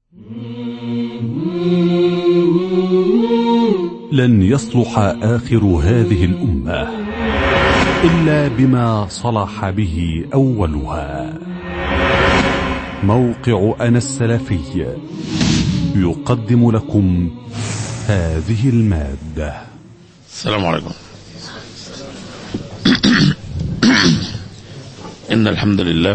لن يصلح آخر هذه الأمة إلا بما صلح به أولها موقع أنا السلفي يقدم لكم هذه المادة السلام عليكم إن الحمد لله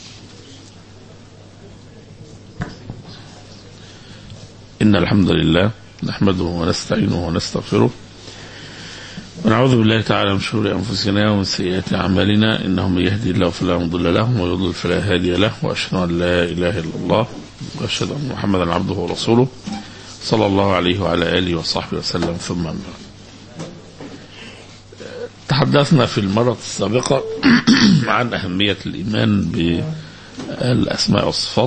إن الحمد لله نحمده ونستعينه ونستغفره ونعوذ بالله تعالى من شرور أنفسنا ومن سيئات أعمالنا إنه من يهدي الله فلا مضل له ومن يضلل فلا هادي له وأشهد أن لا إله إلا الله وأشهد أن محمدا عبده ورسوله صلى الله عليه وعلى آله وصحبه وسلم ثم أما بعد. تحدثنا في المرة السابقة عن أهمية الإيمان بالأسماء والصفات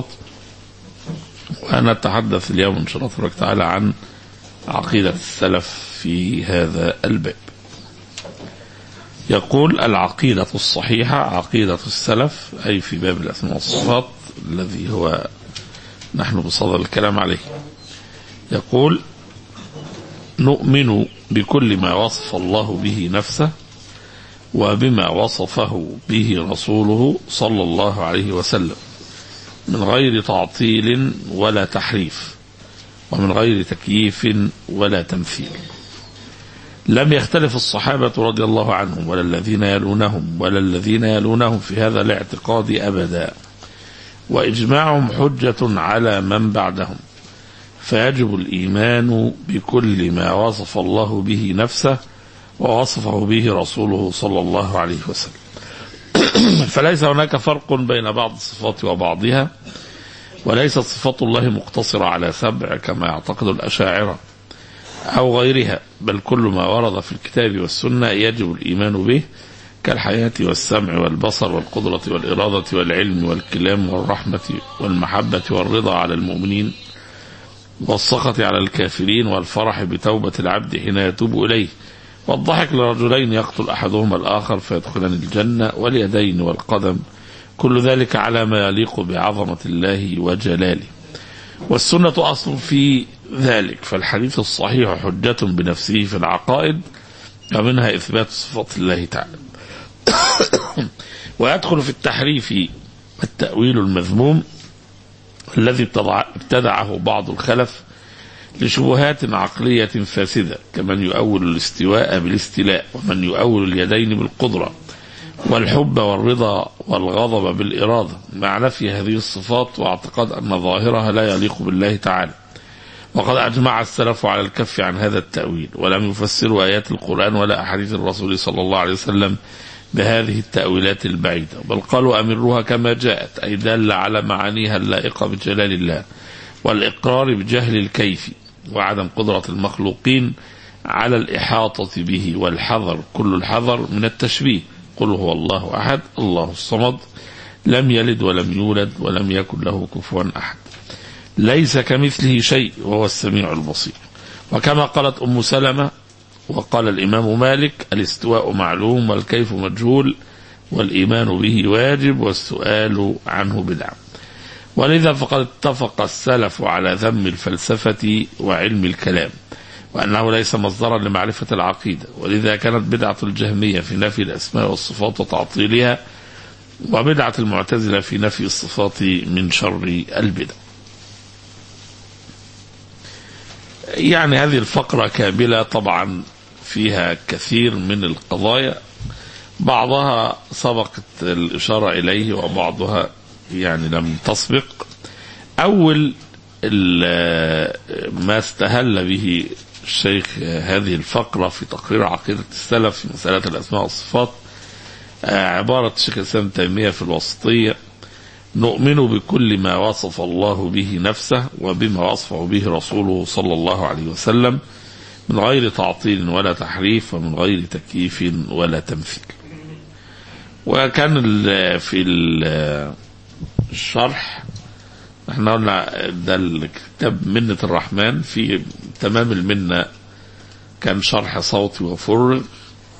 ونتحدث اليوم إن شاء الله تبارك وتعالى عن عقيدة السلف في هذا الباب يقول العقيدة الصحيحة عقيدة السلف أي في باب الأسماء والصفات الذي هو نحن بصدد الكلام عليه يقول نؤمن بكل ما وصف الله به نفسه وبما وصفه به رسوله صلى الله عليه وسلم من غير تعطيل ولا تحريف ومن غير تكييف ولا تمثيل لم يختلف الصحابة رضي الله عنهم ولا الذين يلونهم ولا الذين يلونهم في هذا الاعتقاد أبدا وإجماعهم حجة على من بعدهم فيجب الإيمان بكل ما وصف الله به نفسه ووصفه به رسوله صلى الله عليه وسلم فليس هناك فرق بين بعض الصفات وبعضها وليست صفات الله مقتصرة على سبع كما يعتقد الأشاعرة أو غيرها بل كل ما ورد في الكتاب والسنة يجب الإيمان به كالحياة والسمع والبصر والقدرة والإرادة والعلم والكلام والرحمة والمحبة والرضا على المؤمنين والسخط على الكافرين والفرح بتوبة العبد حين يتوب إليه والضحك لرجلين يقتل أحدهما الآخر فيدخلان الجنة واليدين والقدم كل ذلك على ما يليق بعظمة الله وجلاله والسنة أصل في ذلك فالحديث الصحيح حجة بنفسه في العقائد ومنها إثبات صفات الله تعالى ويدخل في التحريف التأويل المذموم الذي ابتدعه بعض الخلف لشبهات عقلية فاسدة كمن يؤول الاستواء بالاستيلاء ومن يؤول اليدين بالقدرة والحب والرضا والغضب بالإرادة مع نفي هذه الصفات واعتقاد أن ظاهرها لا يليق بالله تعالى وقد أجمع السلف على الكف عن هذا التأويل ولم يفسروا آيات القرآن ولا أحاديث الرسول صلى الله عليه وسلم بهذه التأويلات البعيدة بل قالوا أمروها كما جاءت أي دل على معانيها اللائقة بجلال الله والإقرار بجهل الكيف وعدم قدرة المخلوقين على الإحاطة به والحذر كل الحذر من التشبيه قل هو الله أحد الله الصمد لم يلد ولم يولد ولم يكن له كفوا أحد ليس كمثله شيء وهو السميع البصير وكما قالت أم سلمة وقال الإمام مالك الاستواء معلوم والكيف مجهول والإيمان به واجب والسؤال عنه بدعة ولذا فقد اتفق السلف على ذم الفلسفة وعلم الكلام وأنه ليس مصدرا لمعرفة العقيدة ولذا كانت بدعة الجهمية في نفي الأسماء والصفات وتعطيلها وبدعة المعتزلة في نفي الصفات من شر البدع يعني هذه الفقرة كاملة طبعا فيها كثير من القضايا بعضها سبقت الإشارة إليه وبعضها يعني لم تسبق أول ما استهل به الشيخ هذه الفقرة في تقرير عقيدة السلف في مسألة الأسماء والصفات عبارة الشيخ الإسلام تيمية في الوسطية نؤمن بكل ما وصف الله به نفسه وبما وصفه به رسوله صلى الله عليه وسلم من غير تعطيل ولا تحريف ومن غير تكييف ولا تمثيل وكان في الشرح احنا قلنا ده الكتاب منة الرحمن في تمام المنة كان شرح صوتي وفرغ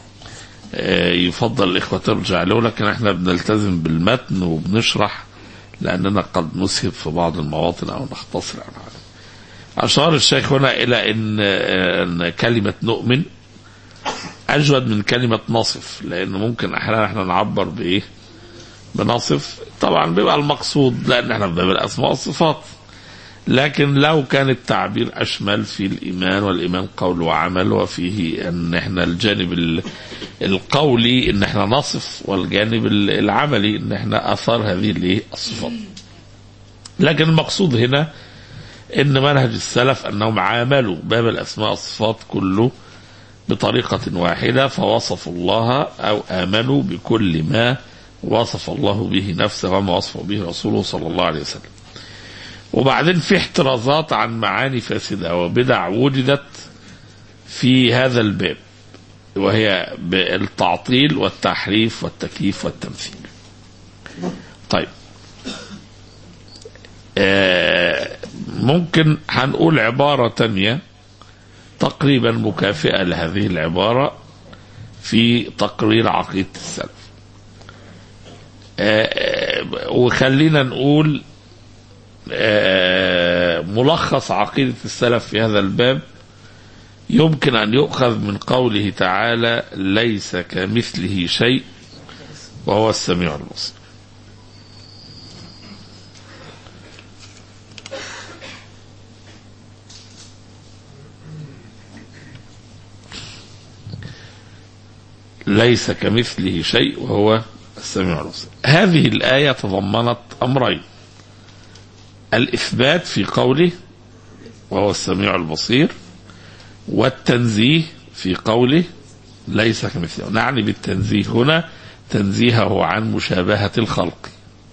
يفضل الإخوة ترجع له لكن احنا بنلتزم بالمتن وبنشرح لأننا قد نسهب في بعض المواطن أو نختصر عن هذا أشار الشيخ هنا إلى إن, إن كلمة نؤمن أجود من كلمة نصف لأن ممكن أحيانا احنا نعبر بإيه بنصف طبعا بيبقى المقصود لأن احنا في باب الأسماء والصفات لكن لو كان التعبير أشمل في الإيمان والإيمان قول وعمل وفيه أن احنا الجانب ال- القولي أن احنا نصف والجانب ال- العملي أن احنا أثار هذه الإيه؟ الصفات لكن المقصود هنا أن منهج السلف أنهم عاملوا باب الأسماء والصفات كله بطريقة واحدة فوصفوا الله أو آمنوا بكل ما وصف الله به نفسه وما وصفه به رسوله صلى الله عليه وسلم وبعدين في احترازات عن معاني فاسدة وبدع وجدت في هذا الباب وهي بالتعطيل والتحريف والتكييف والتمثيل طيب آه ممكن هنقول عبارة تانية تقريبا مكافئة لهذه العبارة في تقرير عقيدة السلف آه، آه، وخلينا نقول آه، ملخص عقيدة السلف في هذا الباب يمكن أن يؤخذ من قوله تعالى ليس كمثله شيء وهو السميع البصير ليس كمثله شيء وهو السميع البصير هذه الآية تضمنت أمرين الإثبات في قوله وهو السميع البصير والتنزيه في قوله ليس كمثله نعني بالتنزيه هنا تنزيهه عن مشابهة الخلق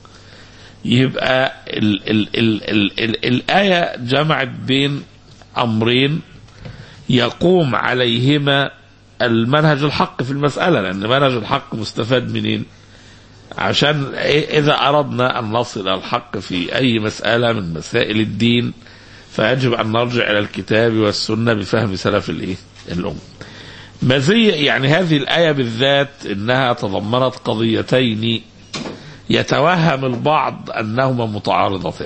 يبقى ال ال ال ال ال الآية جمعت بين أمرين يقوم عليهما المنهج الحق في المسألة لأن منهج الحق مستفاد منين عشان إيه- إذا أردنا أن نصل إلى الحق في أي مسألة من مسائل الدين فيجب أن نرجع إلى الكتاب والسنة بفهم سلف الإيه؟ الأمة مزية يعني هذه الآية بالذات إنها تضمنت قضيتين يتوهم البعض أنهما متعارضتان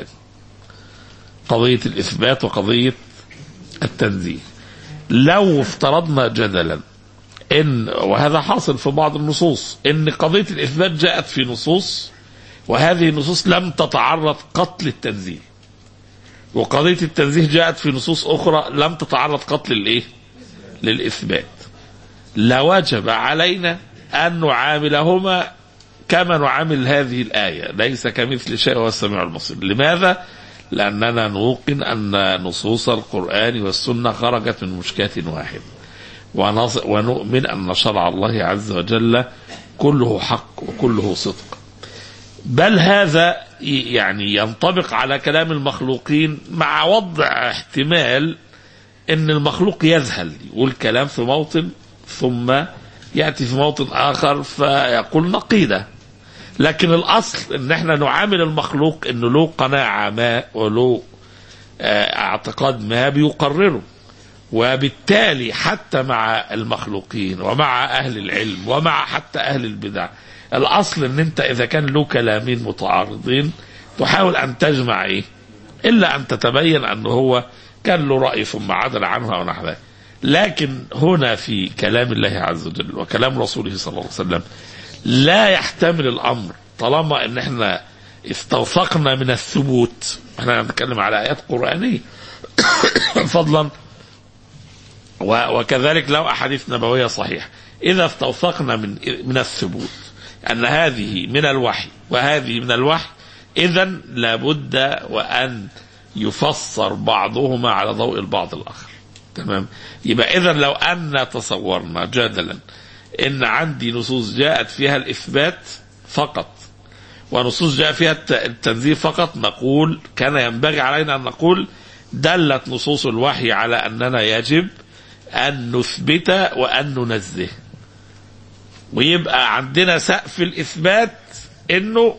قضية الإثبات وقضية التنزيه لو افترضنا جدلا ان وهذا حاصل في بعض النصوص ان قضيه الاثبات جاءت في نصوص وهذه النصوص لم تتعرض قط للتنزيل وقضيه التنزيه جاءت في نصوص اخرى لم تتعرض قط للايه للاثبات لوجب علينا ان نعاملهما كما نعامل هذه الايه ليس كمثل شيء هو السميع البصير لماذا لاننا نوقن ان نصوص القران والسنه خرجت من مشكاه واحده ونص- ونؤمن أن شرع الله عز وجل كله حق وكله صدق بل هذا ي- يعني ينطبق على كلام المخلوقين مع وضع احتمال ان المخلوق يذهل يقول كلام في موطن ثم ياتي في موطن اخر فيقول نقيضه لكن الاصل ان احنا نعامل المخلوق انه له قناعه ما وله آه، اعتقاد ما بيقرره وبالتالي حتى مع المخلوقين ومع اهل العلم ومع حتى اهل البدع الاصل ان انت اذا كان له كلامين متعارضين تحاول ان تجمع ايه الا ان تتبين انه هو كان له راي ثم عدل عنه او نحو ذلك لكن هنا في كلام الله عز وجل وكلام رسوله صلى الله عليه وسلم لا يحتمل الامر طالما ان احنا استوثقنا من الثبوت احنا نتكلم على ايات قرانيه فضلا و- وكذلك لو احاديث نبويه صحيحه اذا استوثقنا من من الثبوت ان هذه من الوحي وهذه من الوحي اذا لابد وان يفسر بعضهما على ضوء البعض الاخر تمام يبقى اذا لو ان تصورنا جدلا ان عندي نصوص جاءت فيها الاثبات فقط ونصوص جاء فيها الت- التنزيه فقط نقول كان ينبغي علينا ان نقول دلت نصوص الوحي على اننا يجب ان نثبت وان ننزه ويبقى عندنا سقف الاثبات انه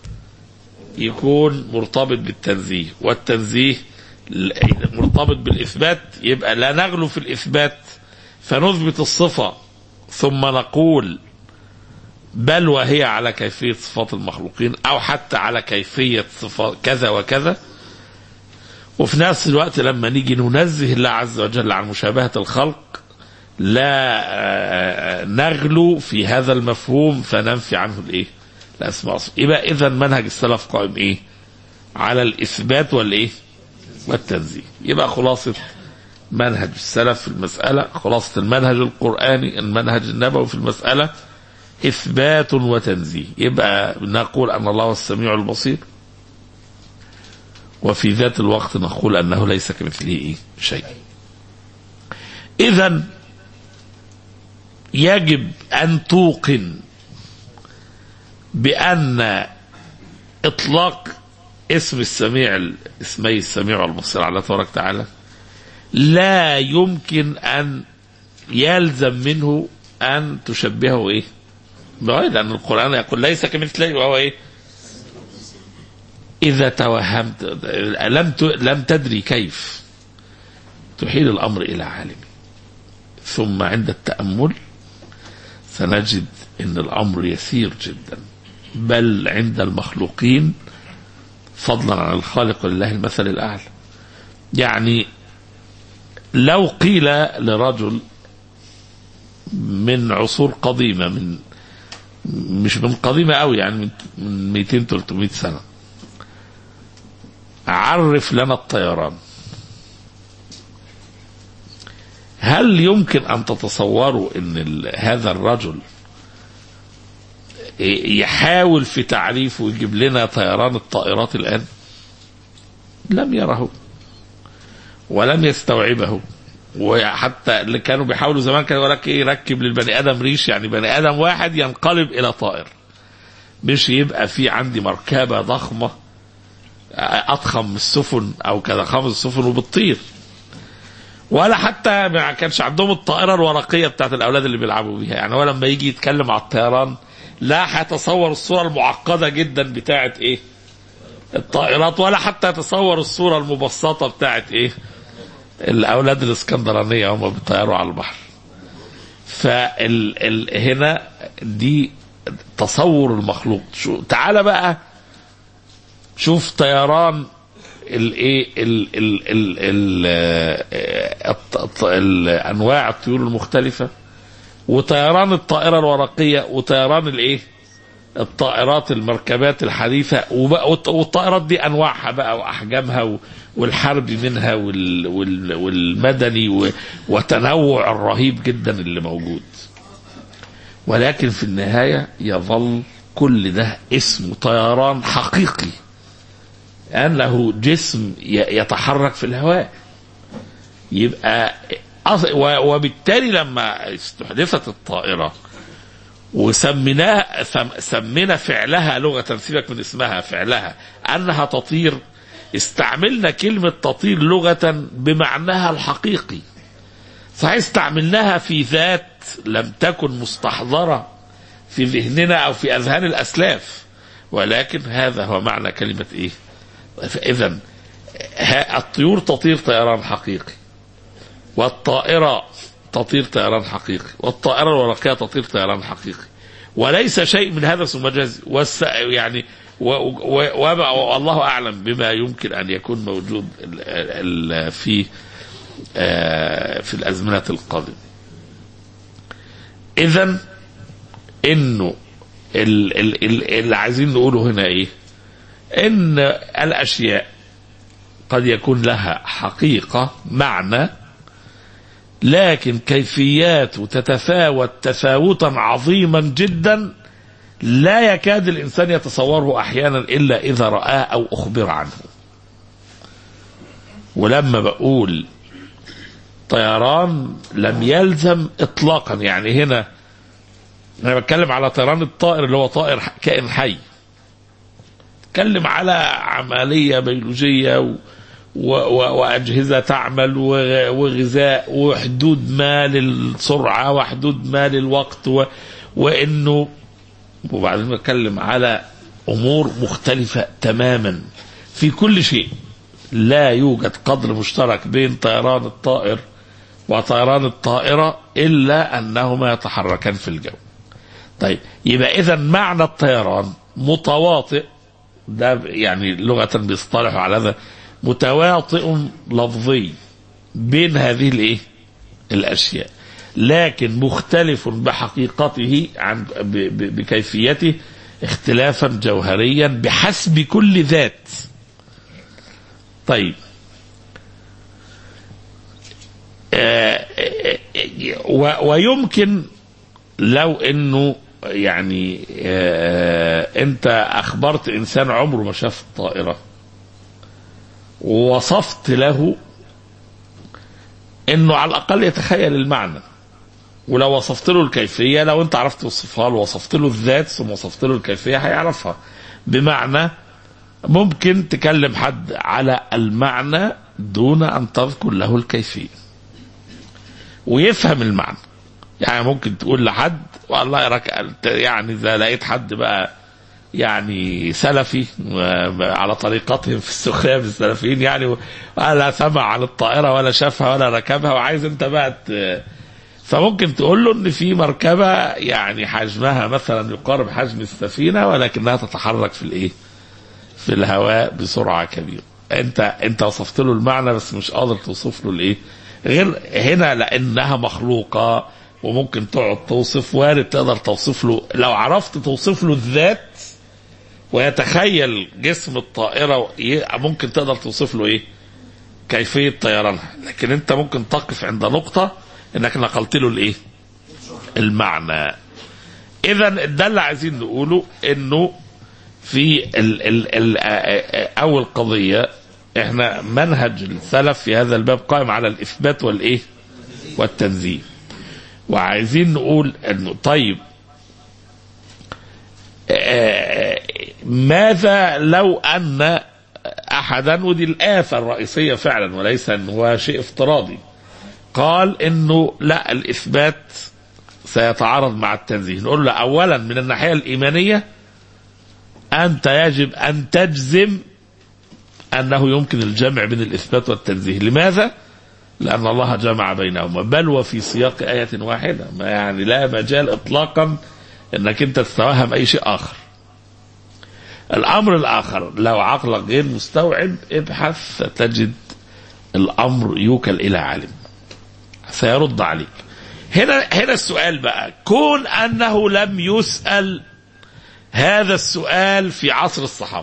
يكون مرتبط بالتنزيه والتنزيه ل- مرتبط بالاثبات يبقى لا نغلو في الاثبات فنثبت الصفه ثم نقول بل وهي على كيفية صفات المخلوقين أو حتى على كيفية صفات كذا وكذا وفي نفس الوقت لما نيجي ننزه الله عز وجل عن مشابهة الخلق لا آه، نغلو في هذا المفهوم فننفي عنه الايه؟ الاسماء والصفات. يبقى اذا منهج السلف قائم ايه؟ على الاثبات والايه؟ والتنزيه. يبقى خلاصه منهج السلف في المساله خلاصه المنهج القراني المنهج النبوي في المساله اثبات وتنزيه. يبقى نقول ان الله هو السميع البصير وفي ذات الوقت نقول انه ليس كمثله ايه؟ شيء. اذا يجب ان توقن بان اطلاق اسم السميع اسمي السميع والبصير على تبارك وتعالى لا يمكن ان يلزم منه ان تشبهه ايه؟ بغير لان القران يقول ليس كمثله وهو ايه؟ اذا توهمت لم ت- لم تدري كيف تحيل الامر الى عالم ثم عند التامل سنجد ان الامر يسير جدا بل عند المخلوقين فضلا عن الخالق لله المثل الاعلى يعني لو قيل لرجل من عصور قديمه من مش من قديمه قوي يعني من- من 200 300 سنه عرف لنا الطيران هل يمكن ان تتصوروا ان ال- هذا الرجل يحاول في تعريفه ويجيب لنا طيران الطائرات الان لم يره ولم يستوعبه وحتى اللي كانوا بيحاولوا زمان كانوا يقول لك ايه يركب للبني ادم ريش يعني بني ادم واحد ينقلب الى طائر مش يبقى في عندي مركبه ضخمه اضخم من السفن او كذا خمس السفن وبتطير ولا حتى ما كانش عندهم الطائره الورقيه بتاعت الاولاد اللي بيلعبوا بيها يعني هو لما يجي يتكلم على الطيران لا هيتصور الصوره المعقده جدا بتاعت ايه الطائرات ولا حتى يتصور الصوره المبسطه بتاعت ايه الاولاد الاسكندرانيه هم بيطيروا على البحر فال ال هنا دي تصور المخلوق شو تعالى بقى شوف طيران الايه ال ال ال ال آه، الط- الط- ال- انواع الطيور المختلفه وطيران الطائره الورقيه وطيران الايه الطائرات المركبات الحديثه وبقى- والط- والطائرات دي انواعها بقى واحجامها و- والحربي منها وال وال والمدني و- وتنوع الرهيب جدا اللي موجود ولكن في النهايه يظل كل ده اسمه طيران حقيقي أنه جسم ي- يتحرك في الهواء يبقى أص- و- وبالتالي لما استحدثت الطائرة وسميناها سم- سمينا فعلها لغة سيبك من اسمها فعلها أنها تطير استعملنا كلمة تطير لغة بمعناها الحقيقي صحيح استعملناها في ذات لم تكن مستحضرة في ذهننا أو في أذهان الأسلاف ولكن هذا هو معنى كلمة إيه فإذا ها- الطيور تطير طيران حقيقي والطائرة تطير طيران حقيقي والطائرة الورقية تطير طيران حقيقي وليس شيء من هذا اسمه مجازي والس... يعني و... و... وما- والله أعلم بما يمكن أن يكون موجود ال... ال... في آه، في الأزمنة القادمة إذا إنه ال... ال... ال... اللي عايزين نقوله هنا إيه ان الاشياء قد يكون لها حقيقه معنى لكن كيفيات تتفاوت تفاوتا عظيما جدا لا يكاد الانسان يتصوره احيانا الا اذا راه او اخبر عنه ولما بقول طيران لم يلزم اطلاقا يعني هنا انا بتكلم على طيران الطائر اللي هو طائر كائن حي اتكلم على عمليه بيولوجيه و... و... و... واجهزه تعمل و... وغذاء وحدود ما للسرعه وحدود ما للوقت و... وانه وبعدين بتكلم على امور مختلفه تماما في كل شيء لا يوجد قدر مشترك بين طيران الطائر وطيران الطائره الا انهما يتحركان في الجو طيب يبقى اذا معنى الطيران متواطئ ده يعني لغه بيصطلحوا على هذا متواطئ لفظي بين هذه الايه الاشياء لكن مختلف بحقيقته عن ب- ب- بكيفيته اختلافا جوهريا بحسب كل ذات طيب آه، آه، آه، و- ويمكن لو انه يعني آه، انت اخبرت انسان عمره ما شاف الطائره ووصفت له انه على الاقل يتخيل المعنى ولو وصفت له الكيفيه لو انت عرفت توصفها له وصفت له الذات ثم وصفت له الكيفيه هيعرفها بمعنى ممكن تكلم حد على المعنى دون ان تذكر له الكيفيه ويفهم المعنى يعني ممكن تقول لحد والله يراك يعني اذا لقيت حد بقى يعني سلفي و- على طريقتهم في السخريه بالسلفيين يعني ولا سمع عن الطائره ولا شافها ولا ركبها وعايز انت بقى ت- فممكن تقول له ان في مركبه يعني حجمها مثلا يقارب حجم السفينه ولكنها تتحرك في الايه؟ في الهواء بسرعه كبيره. انت انت وصفت له المعنى بس مش قادر توصف له الايه؟ غير هنا لانها مخلوقه وممكن تقعد توصف وارد تقدر توصف له لو عرفت توصف له الذات ويتخيل جسم الطائره ي- ممكن تقدر توصف له ايه؟ كيفيه طيرانها، لكن انت ممكن تقف عند نقطه انك نقلت له الايه؟ المعنى. اذا ده اللي عايزين نقوله انه في ال ال ال اول قضيه احنا منهج السلف في هذا الباب قائم على الاثبات والايه؟ والتنزيه. وعايزين نقول انه طيب آه، ماذا لو ان احدا ودي الافه الرئيسيه فعلا وليس ان هو شيء افتراضي قال انه لا الاثبات سيتعارض مع التنزيه نقول له اولا من الناحيه الايمانيه انت يجب ان تجزم انه يمكن الجمع بين الاثبات والتنزيه لماذا لان الله جمع بينهما بل وفي سياق ايه واحده ما يعني لا مجال اطلاقا انك انت تتوهم اي شيء اخر الامر الاخر لو عقلك غير مستوعب ابحث فتجد الامر يوكل الى عالم سيرد عليك هنا هنا السؤال بقى كون انه لم يسال هذا السؤال في عصر الصحابه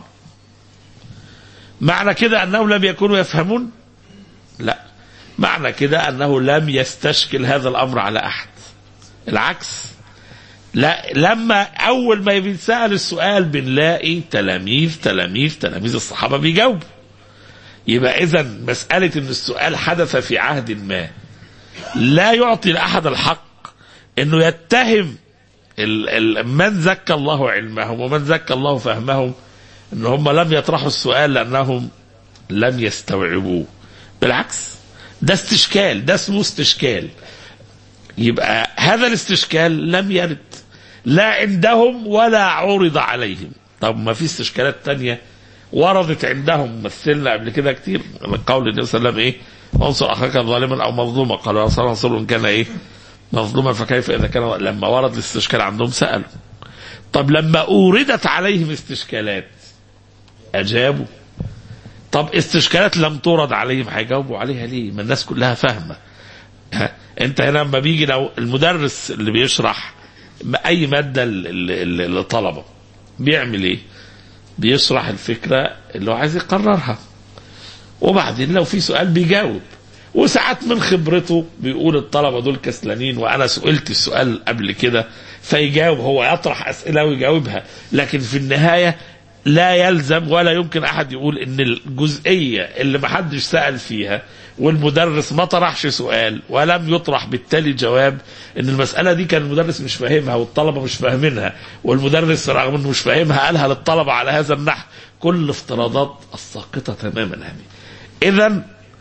معنى كده انهم لم يكونوا يفهمون لا معنى كده انه لم يستشكل هذا الامر على احد العكس لا لما اول ما بيتسال السؤال بنلاقي تلاميذ تلاميذ تلاميذ الصحابه بيجاوبوا يبقى اذا مساله ان السؤال حدث في عهد ما لا يعطي لاحد الحق انه يتهم ال- ال- من زكى الله علمهم ومن زكى الله فهمهم ان هم لم يطرحوا السؤال لانهم لم يستوعبوه بالعكس ده استشكال ده اسمه استشكال يبقى هذا الاستشكال لم يرد لا عندهم ولا عرض عليهم طب ما في استشكالات تانية وردت عندهم مثلنا قبل كده كتير قول النبي صلى الله عليه وسلم ايه انصر اخاك ظالما او مظلوما قال يا رسول الله انصره ان كان ايه مظلوما فكيف اذا كان لما ورد الاستشكال عندهم سالوا طب لما اوردت عليهم استشكالات اجابوا طب استشكالات لم تورد عليهم هيجاوبوا عليها ليه؟ ما الناس كلها فاهمه. ها؟ انت هنا لما بيجي لو المدرس اللي بيشرح اي ماده ل- ل- للطلبه بيعمل ايه؟ بيشرح الفكره اللي هو عايز يقررها. وبعدين لو في سؤال بيجاوب. وساعات من خبرته بيقول الطلبه دول كسلانين وانا سئلت السؤال قبل كده فيجاوب هو يطرح اسئله ويجاوبها لكن في النهايه لا يلزم ولا يمكن احد يقول ان الجزئيه اللي ما حدش سال فيها والمدرس ما طرحش سؤال ولم يطرح بالتالي جواب ان المساله دي كان المدرس مش فاهمها والطلبه مش فاهمينها والمدرس رغم انه مش فاهمها قالها للطلبه على هذا النحو كل الافتراضات الساقطه تماما هذه اذا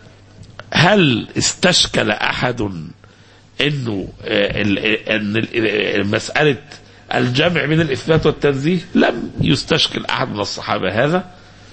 هل استشكل احد انه آه، ال- ان ال- مساله الجمع بين الاثبات والتنزيه لم يستشكل احد من الصحابه هذا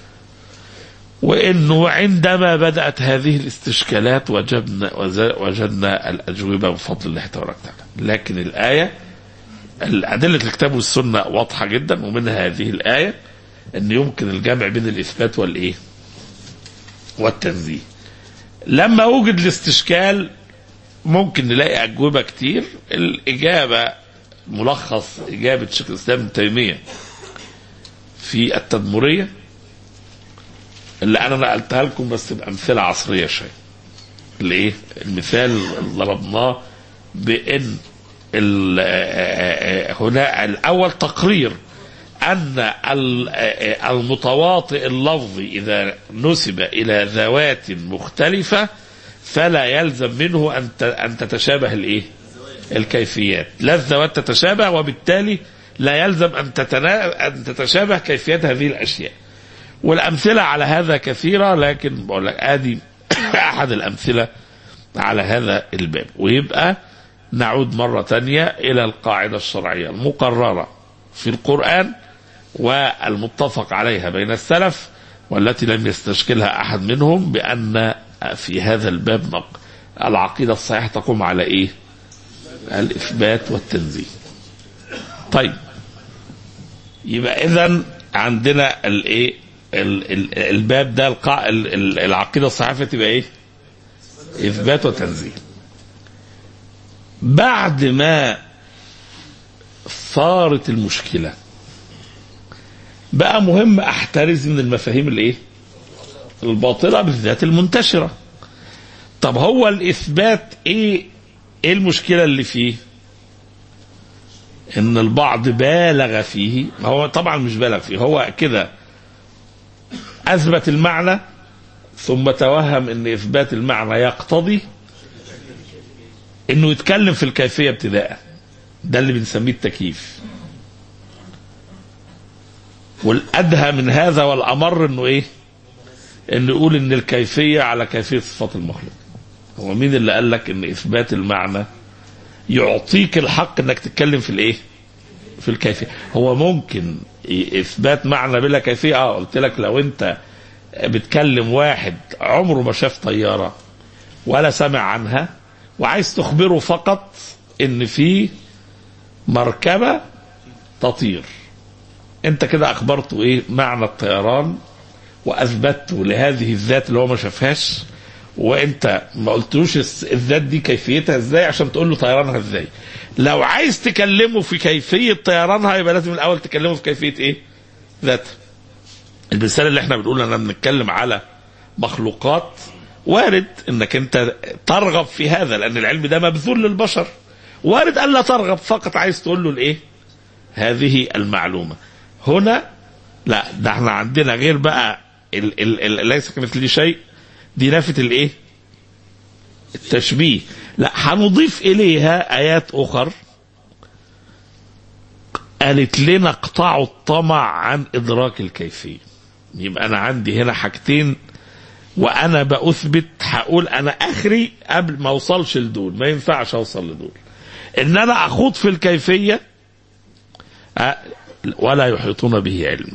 وانه عندما بدات هذه الاستشكالات وجدنا وز- وجدنا الاجوبه بفضل الله تبارك وتعالى لكن الايه أدلة الكتاب والسنة واضحة جدا ومنها هذه الآية أن يمكن الجمع بين الإثبات والإيه والتنزيه لما وجد الاستشكال ممكن نلاقي أجوبة كتير الإجابة ملخص إجابة شيخ الإسلام ابن تيمية في التدمرية اللي أنا نقلتها لكم بس بأمثلة عصرية شوية الإيه المثال اللي ضربناه بأن هنا الأول تقرير أن المتواطئ اللفظي إذا نسب إلى ذوات مختلفة فلا يلزم منه أن أن تتشابه الإيه؟ الكيفيات، لا الذوات تتشابه وبالتالي لا يلزم أن تتنا... أن تتشابه كيفيات هذه الأشياء. والأمثلة على هذا كثيرة لكن بقول لك آدي أحد الأمثلة على هذا الباب، ويبقى نعود مرة ثانية إلى القاعدة الشرعية المقررة في القرآن والمتفق عليها بين السلف والتي لم يستشكلها أحد منهم بأن في هذا الباب نق العقيدة الصحيحة تقوم على إيه الإثبات والتنزيه طيب يبقى إذا عندنا الإيه الباب ده القاع العقيدة الصحيحة تبقى إيه إثبات وتنزيه بعد ما صارت المشكله بقى مهم احترز من المفاهيم الايه الباطله بالذات المنتشره طب هو الاثبات ايه ايه المشكله اللي فيه ان البعض بالغ فيه هو طبعا مش بالغ فيه هو كده اثبت المعنى ثم توهم ان اثبات المعنى يقتضي انه يتكلم في الكيفيه ابتداء ده اللي بنسميه التكييف والادهى من هذا والامر انه ايه انه يقول ان الكيفيه على كيفيه صفات المخلوق هو مين اللي قال لك ان اثبات المعنى يعطيك الحق انك تتكلم في الايه في الكيفيه هو ممكن اثبات معنى بلا كيفيه اه قلت لك لو انت بتكلم واحد عمره ما شاف طياره ولا سمع عنها وعايز تخبره فقط ان في مركبه تطير انت كده اخبرته ايه معنى الطيران واثبته لهذه الذات اللي هو ما شافهاش وانت ما قلتلوش الذات دي كيفيتها ازاي عشان تقول له طيرانها ازاي لو عايز تكلمه في كيفيه طيرانها يبقى لازم الاول تكلمه في كيفيه ايه ذاتها المثال اللي احنا بنقول انا بنتكلم على مخلوقات وارد انك انت ترغب في هذا لان العلم ده مبذول للبشر وارد الا ترغب فقط عايز تقول له الايه هذه المعلومه هنا لا ده احنا عندنا غير بقى ال ال ال ليس كمثله شيء دي نافة الايه التشبيه لا هنضيف اليها ايات اخر قالت لنا اقطعوا الطمع عن ادراك الكيفيه يبقى انا عندي هنا حاجتين وانا باثبت هقول انا اخري قبل ما اوصلش لدول ما ينفعش اوصل لدول ان انا اخوض في الكيفيه ولا يحيطون به علما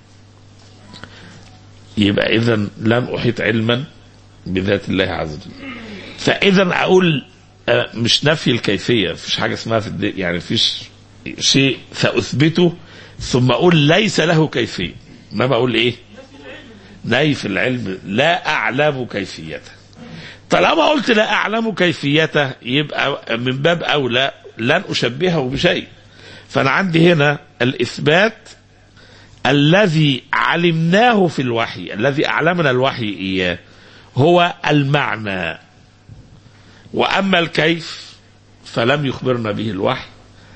يبقى اذا لن احيط علما بذات الله عز وجل فاذا اقول مش نفي الكيفيه مفيش حاجه اسمها في الدين يعني مفيش شيء فاثبته ثم اقول ليس له كيفيه ما بقول ايه نيف العلم لا اعلم كيفيته طالما قلت لا اعلم كيفيته يبقى من باب اولى لن اشبهه بشيء فانا عندي هنا الاثبات الذي علمناه في الوحي الذي اعلمنا الوحي اياه هو المعنى واما الكيف فلم يخبرنا به الوحي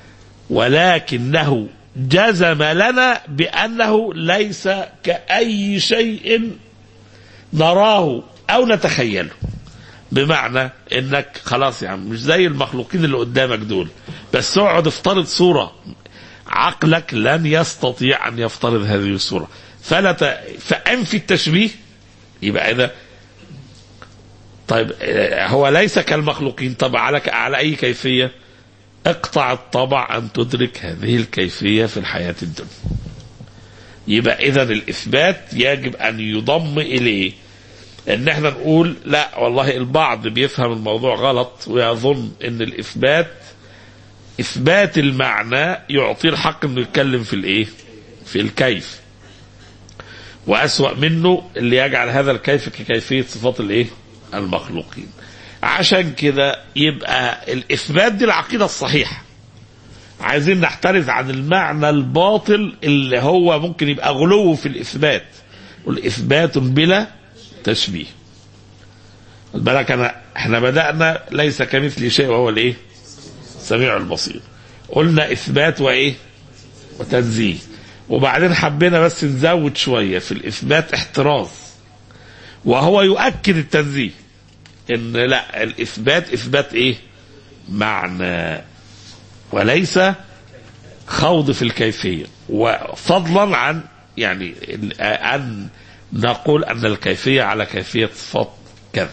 ولكنه جزم لنا بانه ليس كاي شيء نراه او نتخيله بمعنى انك خلاص يا عم مش زي المخلوقين اللي قدامك دول بس اقعد افترض صوره عقلك لن يستطيع ان يفترض هذه الصوره فلا ت... فانفي التشبيه يبقى اذا طيب هو ليس كالمخلوقين طب على على اي كيفيه اقطع الطبع ان تدرك هذه الكيفيه في الحياه الدنيا يبقى اذا الاثبات يجب ان يضم اليه ان احنا نقول لا والله البعض بيفهم الموضوع غلط ويظن ان الاثبات اثبات المعنى يعطيه الحق انه يتكلم في الايه في الكيف واسوا منه اللي يجعل هذا الكيف ككيفيه صفات الايه المخلوقين عشان كده يبقى الاثبات دي العقيده الصحيحه عايزين نحترز عن المعنى الباطل اللي هو ممكن يبقى غلو في الاثبات والاثبات بلا تشبيه خد بالك انا احنا بدانا ليس كمثله شيء وهو الايه السميع البصير قلنا اثبات وايه وتنزيه وبعدين حبينا بس نزود شويه في الاثبات احتراز وهو يؤكد التنزيه ان لا الاثبات اثبات ايه معنى وليس خوض في الكيفيه وفضلا عن يعني ان نقول ان الكيفيه على كيفيه صفات كذا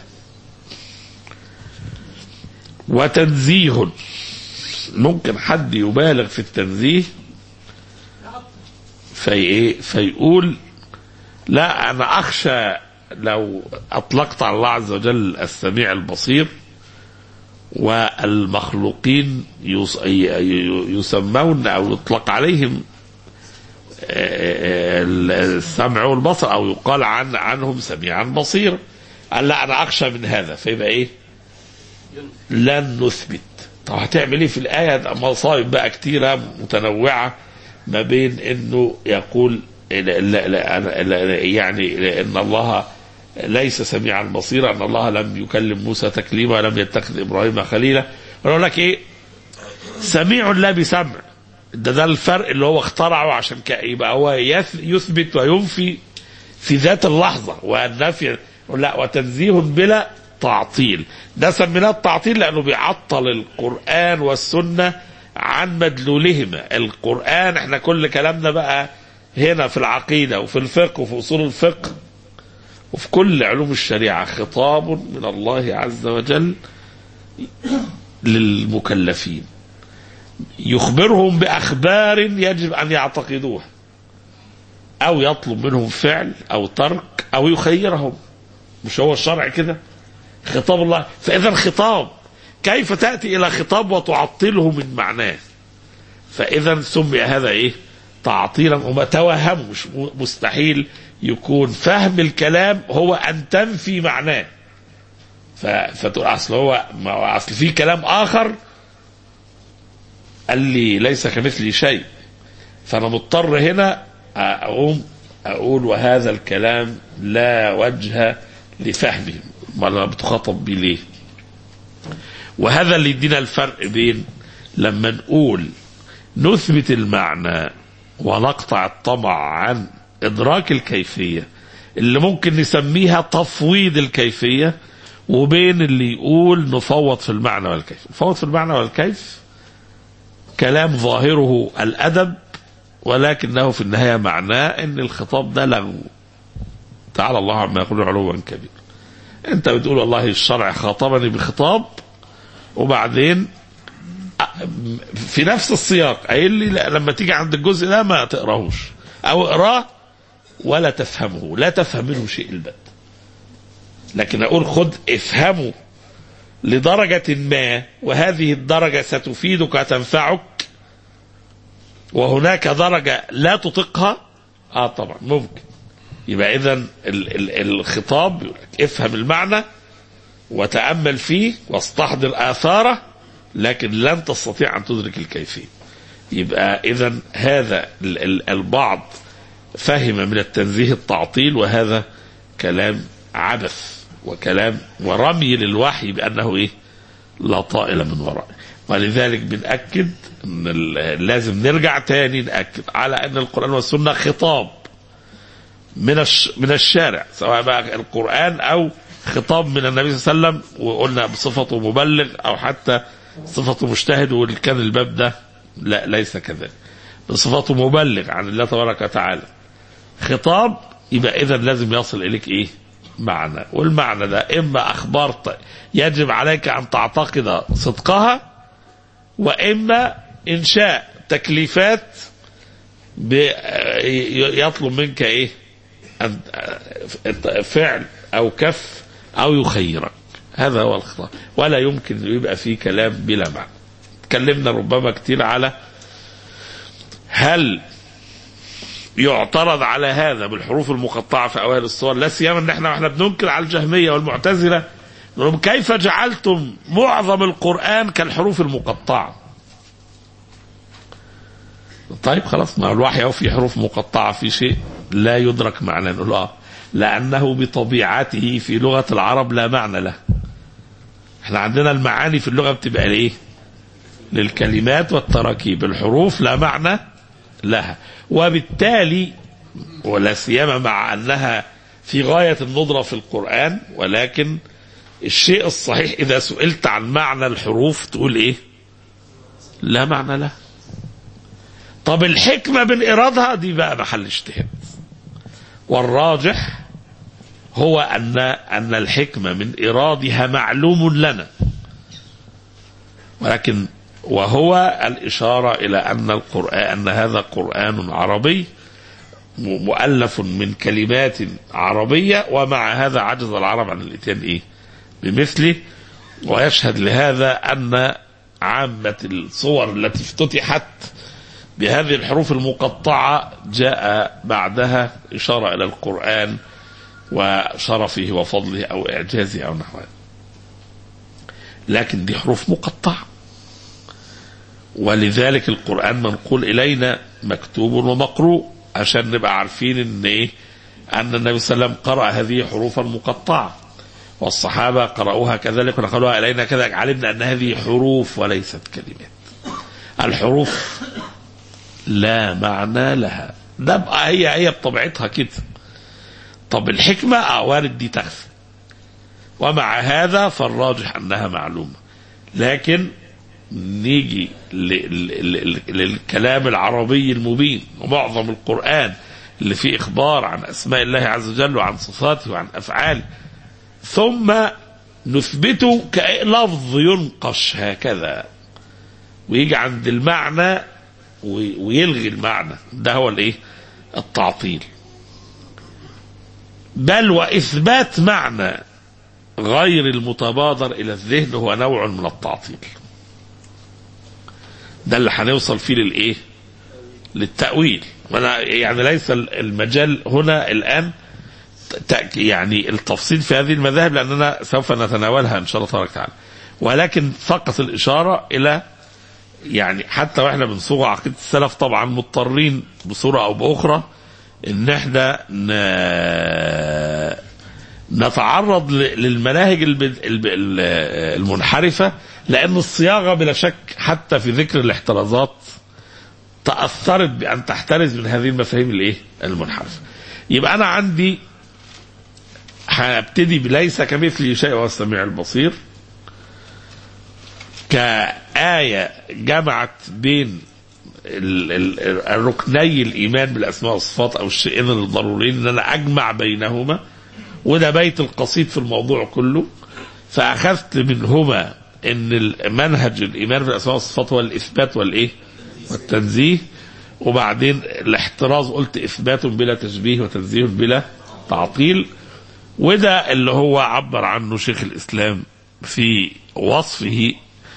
وتنزيه ممكن حد يبالغ في التنزيه في ايه فيقول لا انا اخشى لو اطلقت على الله عز وجل السميع البصير والمخلوقين يس- ي- يسمون او يطلق عليهم السمع والبصر او يقال عن عنهم سميعا بصيرا قال لا انا اخشى من هذا فيبقى ايه لن نثبت طب هتعمل ايه في الايه ده مصائب بقى كتيره متنوعه ما بين انه يقول لا لا لا لا يعني ان الله ليس سميعا بصيرا ان الله لم يكلم موسى تكليما ولم يتخذ ابراهيم خليلا يقول لك ايه سميع لا بسمع ده ده الفرق اللي هو اخترعه عشان ك- يبقى هو يث- يثبت وينفي في ذات اللحظه والنفي لا وتنزيه بلا تعطيل ده سميناه التعطيل لانه بيعطل القران والسنه عن مدلولهما القران احنا كل كلامنا بقى هنا في العقيده وفي الفقه وفي اصول الفقه وفي كل علوم الشريعه خطاب من الله عز وجل للمكلفين يخبرهم باخبار يجب ان يعتقدوها او يطلب منهم فعل او ترك او يخيرهم مش هو الشرع كده خطاب الله فاذا خطاب كيف تاتي الى خطاب وتعطله من معناه فاذا سمي هذا ايه تعطيلا وما توهموا مش مستحيل يكون فهم الكلام هو ان تنفي معناه ف- فتقول اصل هو ما هو اصل في كلام اخر قال لي ليس كمثلي شيء فانا مضطر هنا اقوم اقول وهذا الكلام لا وجه لفهمه ما انا بتخاطب بيه ليه وهذا اللي يدينا الفرق بين لما نقول نثبت المعنى ونقطع الطمع عن ادراك الكيفيه اللي ممكن نسميها تفويض الكيفيه وبين اللي يقول نفوض في المعنى والكيف نفوض في المعنى والكيف كلام ظاهره الادب ولكنه في النهايه معناه ان الخطاب ده لغو تعالى الله عما يقول علوا كبير انت بتقول والله الشرع خاطبني بخطاب وبعدين في نفس السياق قايل لي لا لما تيجي عند الجزء ده ما تقراهوش او اقراه ولا تفهمه لا تفهم منه شيء البت لكن اقول خد افهمه لدرجة ما وهذه الدرجة ستفيدك وتنفعك وهناك درجة لا تطيقها اه طبعا ممكن يبقى اذا ال- ال- الخطاب يقول لك افهم المعنى وتأمل فيه واستحضر آثاره لكن لن تستطيع أن تدرك الكيفية يبقى إذا هذا ال- ال- البعض فهم من التنزيه التعطيل وهذا كلام عبث وكلام ورمي للوحي بأنه إيه لا طائل من ورائه ولذلك بنأكد أن ال- لازم نرجع تاني نأكد على أن القرآن والسنة خطاب من الش... من الشارع سواء بقى القرآن أو خطاب من النبي صلى الله عليه وسلم وقلنا بصفته مبلغ أو حتى صفته مجتهد وكان الباب ده لا ليس كذلك بصفته مبلغ عن الله تبارك وتعالى خطاب يبقى إذا لازم يصل إليك إيه معنى والمعنى ده إما أخبار ط- يجب عليك أن تعتقد صدقها وإما إنشاء تكليفات ب- يطلب منك إيه أن فعل أو كف أو يخيرك هذا هو الخطاب ولا يمكن أن يبقى فيه كلام بلا معنى تكلمنا ربما كتير على هل يعترض على هذا بالحروف المقطعة في أوائل الصور لا سيما إن إحنا إحنا بننكر على الجهمية والمعتزلة نقول لهم كيف جعلتم معظم القرآن كالحروف المقطعة طيب خلاص ما الوحي أو في حروف مقطعة في شيء لا يدرك معناه نقول آه لأنه بطبيعته في لغة العرب لا معنى له احنا عندنا المعاني في اللغة بتبقى لإيه للكلمات والتراكيب الحروف لا معنى لها وبالتالي ولا سيما مع أنها في غاية الندرة في القرآن ولكن الشيء الصحيح إذا سئلت عن معنى الحروف تقول إيه لا معنى لها طب الحكمة من إيرادها دي بقى محل اجتهاد والراجح هو أن أن الحكمة من إيرادها معلوم لنا ولكن وهو الإشارة إلى أن القرآن أن هذا قرآن عربي مؤلف من كلمات عربية ومع هذا عجز العرب عن الإتيان إيه بمثله ويشهد لهذا أن عامة الصور التي افتتحت بهذه الحروف المقطعة جاء بعدها إشارة إلى القرآن وشرفه وفضله أو إعجازه أو نحوه لكن دي حروف مقطعة ولذلك القرآن منقول إلينا مكتوب ومقروء عشان نبقى عارفين إن إيه أن النبي صلى الله عليه وسلم قرأ هذه حروفا مقطعة والصحابة قرأوها كذلك ونقلوها إلينا كذلك علمنا أن هذه حروف وليست كلمات الحروف لا معنى لها ده بقى هي هي بطبيعتها كده طب الحكمة آه وارد دي تخفى ومع هذا فالراجح أنها معلومة لكن نيجي للكلام العربي المبين ومعظم القرآن اللي فيه إخبار عن أسماء الله عز وجل وعن صفاته وعن أفعاله ثم نثبته كلفظ ينقش هكذا ويجي عند المعنى ويلغي المعنى ده هو الايه التعطيل بل واثبات معنى غير المتبادر الى الذهن هو نوع من التعطيل ده اللي هنوصل فيه للايه للتاويل وانا يعني ليس المجال هنا الان يعني التفصيل في هذه المذاهب لاننا سوف نتناولها ان شاء الله تبارك وتعالى ولكن فقط الاشاره الى يعني حتى واحنا بنصوغ عقيده السلف طبعا مضطرين بصوره او باخرى ان احنا نتعرض للمناهج المنحرفه لان الصياغه بلا شك حتى في ذكر الاحترازات تاثرت بان تحترز من هذه المفاهيم الايه المنحرفه يبقى انا عندي هبتدي بليس كمثله شيء وهو السميع البصير كآية جمعت بين الركني الإيمان بالأسماء والصفات أو الشيئين الضروريين إن أنا أجمع بينهما وده بيت القصيد في الموضوع كله فأخذت منهما إن منهج الإيمان بالأسماء والصفات هو الإثبات والإيه؟ والتنزيه وبعدين الاحتراز قلت إثبات بلا تشبيه وتنزيه بلا تعطيل وده اللي هو عبر عنه شيخ الإسلام في وصفه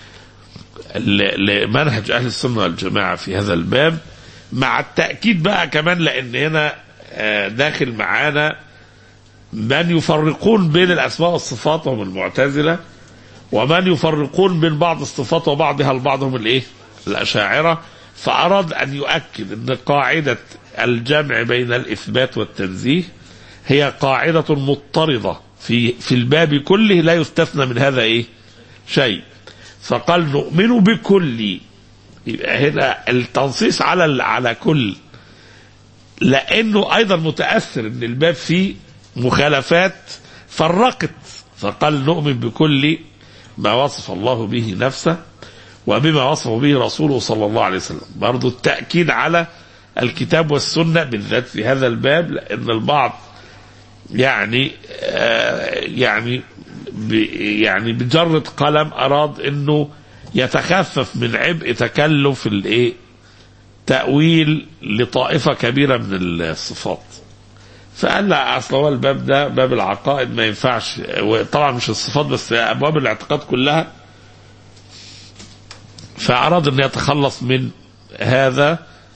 لمنهج اهل السنه والجماعه في هذا الباب مع التاكيد بقى كمان لان هنا داخل معانا من يفرقون بين الاسماء والصفات وهم المعتزله ومن يفرقون بين بعض الصفات وبعضها البعض هم الايه؟ الاشاعره فاراد ان يؤكد ان قاعده الجمع بين الاثبات والتنزيه هي قاعده مضطرده في في الباب كله لا يستثنى من هذا ايه؟ شيء فقال نؤمن بكل يبقى هنا التنصيص على على كل لانه ايضا متاثر ان الباب فيه مخالفات فرقت فقال نؤمن بكل ما وصف الله به نفسه وبما وصف به رسوله صلى الله عليه وسلم برضو التأكيد على الكتاب والسنة بالذات في هذا الباب لأن البعض يعني آه يعني يعني بجرة قلم أراد أنه يتخفف من عبء تكلف الايه تأويل لطائفة كبيرة من الصفات فقال لا اصل هو الباب ده باب العقائد ما ينفعش طبعا مش الصفات بس ابواب الاعتقاد كلها فأراد أن يتخلص من هذا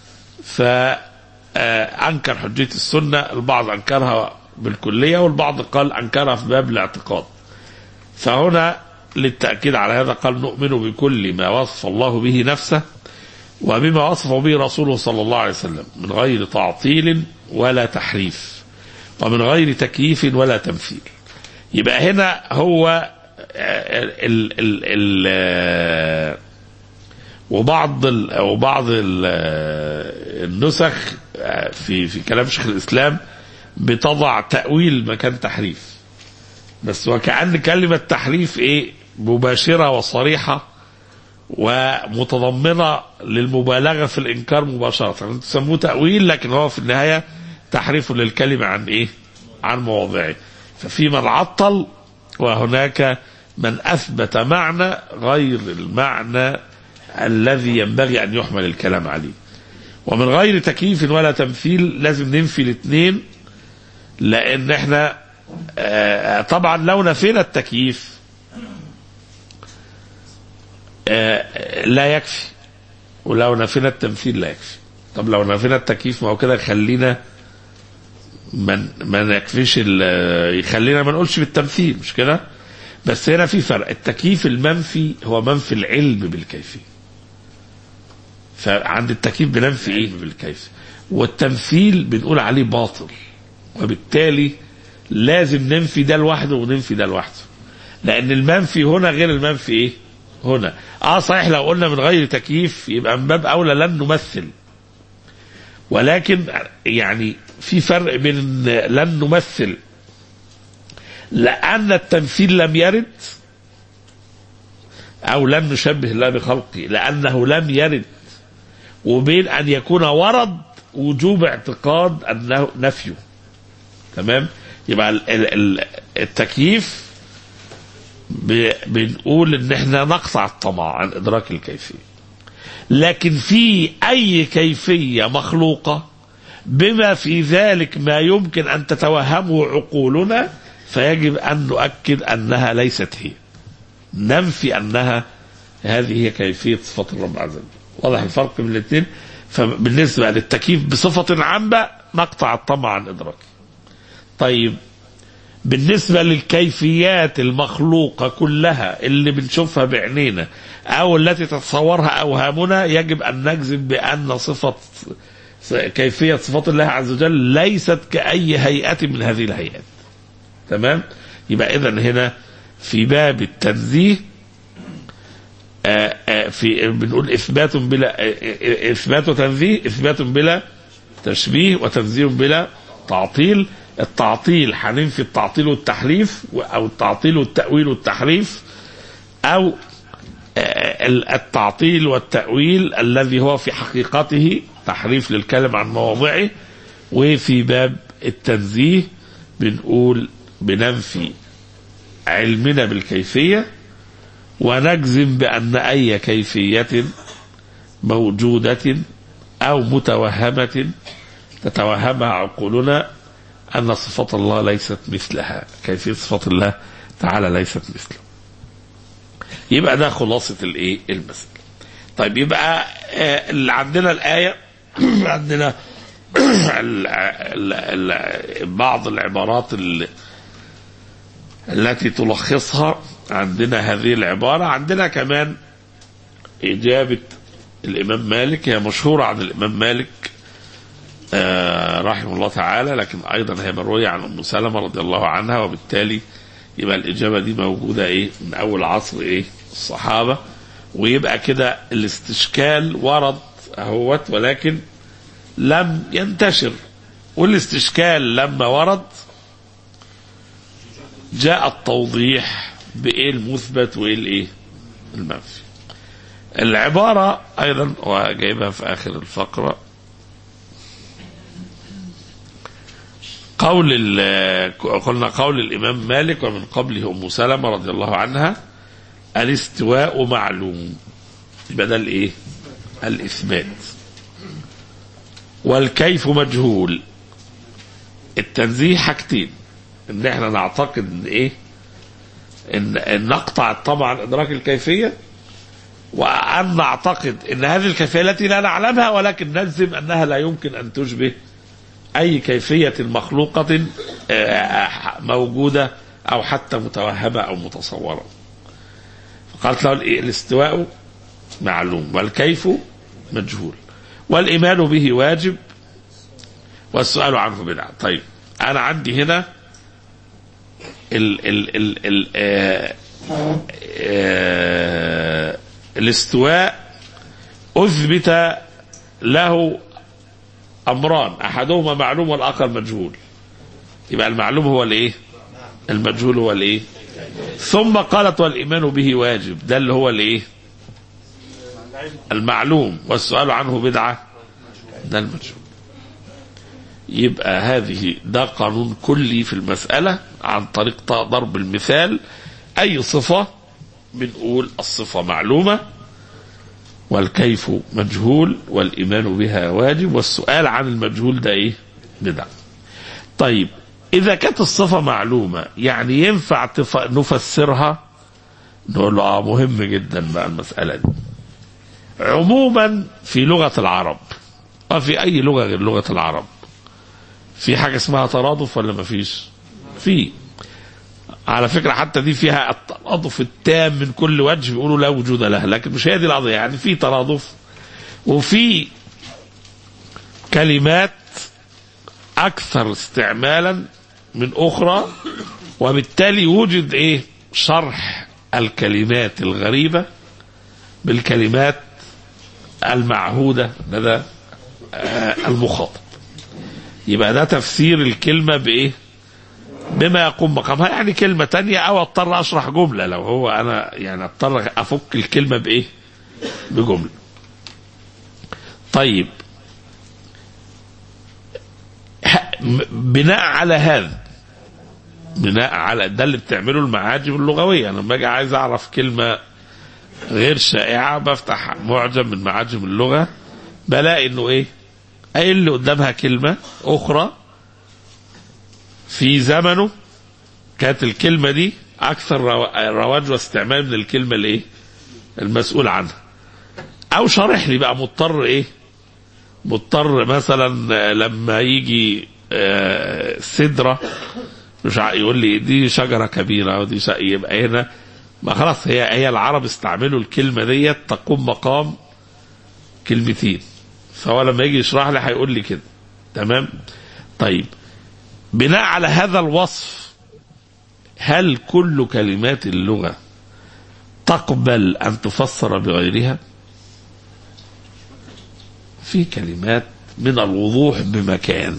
فأنكر حجية السنة البعض أنكرها بالكلية والبعض قال أنكرها في باب الاعتقاد فهنا للتأكيد على هذا قال نؤمن بكل ما وصف الله به نفسه وبما وصف به رسوله صلى الله عليه وسلم من غير تعطيل ولا تحريف ومن غير تكييف ولا تمثيل يبقى هنا هو ال ال ال وبعض ال وبعض ال النسخ في في كلام شيخ الاسلام بتضع تاويل مكان تحريف بس وكأن كلمة تحريف ايه مباشرة وصريحة ومتضمنة للمبالغة في الإنكار مباشرة تسموه تأويل لكن هو في النهاية تحريف للكلمة عن إيه عن مواضعه ففي من عطل وهناك من أثبت معنى غير المعنى الذي ينبغي أن يحمل الكلام عليه ومن غير تكييف ولا تمثيل لازم ننفي الاثنين لأن احنا آه طبعا لو نفينا التكييف آه لا يكفي ولو نفينا التمثيل لا يكفي طب لو نفينا التكييف ما هو كده يخلينا ما ما نكفيش يخلينا ما نقولش بالتمثيل مش كده بس هنا في فرق التكييف المنفي هو منفي العلم بالكيفيه فعند التكييف بننفي ايه بالكيف والتمثيل بنقول عليه باطل وبالتالي لازم ننفي ده لوحده وننفي ده لوحده لان المنفي هنا غير المنفي ايه هنا اه صحيح لو قلنا من غير تكييف يبقى من باب اولى لن نمثل ولكن يعني في فرق بين لن نمثل لان التمثيل لم يرد او لن نشبه الله بخلقه لانه لم يرد وبين ان يكون ورد وجوب اعتقاد انه نفيه تمام يبقى التكييف بنقول ان احنا نقطع الطمع عن ادراك الكيفيه لكن في اي كيفيه مخلوقه بما في ذلك ما يمكن ان تتوهمه عقولنا فيجب ان نؤكد انها ليست هي ننفي انها هذه هي كيفيه صفه الرب عز وجل واضح الفرق بين الاثنين فبالنسبه للتكييف بصفه عامه نقطع الطمع عن ادراكه طيب بالنسبة للكيفيات المخلوقة كلها اللي بنشوفها بعينينا أو التي تتصورها أوهامنا يجب أن نجزم بأن صفة كيفية صفات الله عز وجل ليست كأي هيئة من هذه الهيئات تمام يبقى إذا هنا في باب التنزيه آآ آآ في بنقول إثبات بلا إثبات وتنزيه إثبات بلا تشبيه وتنزيه بلا تعطيل التعطيل هننفي التعطيل والتحريف او التعطيل والتاويل والتحريف او التعطيل والتاويل الذي هو في حقيقته تحريف للكلم عن مواضعه وفي باب التنزيه بنقول بننفي علمنا بالكيفيه ونجزم بان اي كيفيه موجوده او متوهمه تتوهمها عقولنا أن صفات الله ليست مثلها كيفية صفات الله تعالى ليست مثله يبقى ده خلاصة الايه المثل طيب يبقى اللي عندنا الآية عندنا ال ال ال بعض العبارات اللي التي تلخصها عندنا هذه العبارة عندنا كمان إجابة الإمام مالك هي مشهورة عن الإمام مالك آه رحمه الله تعالى لكن ايضا هي مرويه عن ام سلمه رضي الله عنها وبالتالي يبقى الاجابه دي موجوده ايه من اول عصر ايه الصحابه ويبقى كده الاستشكال ورد اهوت ولكن لم ينتشر والاستشكال لما ورد جاء التوضيح بايه المثبت وايه الايه المنفي العباره ايضا وجايبها في اخر الفقره قول قلنا قول الإمام مالك ومن قبله أم سلمة رضي الله عنها الاستواء معلوم يبقى ده الإيه؟ الإثبات والكيف مجهول التنزيه حاجتين ان احنا نعتقد ان ايه ان, إن نقطع طبعا ادراك الكيفيه أن نعتقد أن هذه الكيفية التي لا نعلمها ولكن نجزم أنها لا يمكن أن تشبه أي كيفية مخلوقة آه، موجودة أو حتى متوهمة أو متصورة فقالت له الإيه؟ الاستواء معلوم والكيف مجهول والإيمان به واجب والسؤال عنه بدعة طيب أنا عندي هنا ال ال ال ال آه آه الاستواء أثبت له أمران أحدهما معلوم والآخر مجهول يبقى المعلوم هو الإيه المجهول هو الإيه ثم قالت والإيمان به واجب ده اللي هو الإيه المعلوم والسؤال عنه بدعة ده المجهول يبقى هذه ده قانون كلي في المسألة عن طريق ضرب المثال أي صفة بنقول الصفة معلومة والكيف مجهول والإيمان بها واجب والسؤال عن المجهول ده إيه بدعة طيب إذا كانت الصفة معلومة يعني ينفع تف... نفسرها نقول له آه مهم جدا بقى المسألة دي عموما في لغة العرب وفي أي لغة غير لغة العرب في حاجة اسمها ترادف ولا ما فيش في على فكرة حتى دي فيها الترادف التام من كل وجه بيقولوا لا وجود له لكن مش هي دي القضية يعني في ترادف وفي كلمات أكثر استعمالا من أخرى وبالتالي يوجد إيه شرح الكلمات الغريبة بالكلمات المعهودة لدى آه، المخاطب يبقى ده تفسير الكلمة بإيه بما يقوم مقامها يعني كلمة تانية أو أضطر أشرح جملة لو هو أنا يعني أضطر أفك الكلمة بإيه بجملة طيب ه- م- بناء على هذا بناء على ده اللي بتعمله المعاجم اللغوية أنا لما أجي عايز أعرف كلمة غير شائعة بفتح معجم من معاجم اللغة بلاقي إنه إيه قايل لي قدامها كلمة أخرى في زمنه كانت الكلمة دي أكثر رو- رواج واستعمال من الكلمة الإيه؟ المسؤول عنها. أو شارح لي بقى مضطر إيه؟ مضطر مثلا آه، لما يجي آه، سدرة مش ع- يقول لي دي شجرة كبيرة ودي ش... يبقى هنا ما خلاص هي هي العرب استعملوا الكلمة ديت تقوم مقام كلمتين فهو لما يجي يشرح لي هيقول لي كده تمام طيب بناء على هذا الوصف هل كل كلمات اللغة تقبل أن تفسر بغيرها في كلمات من الوضوح بمكان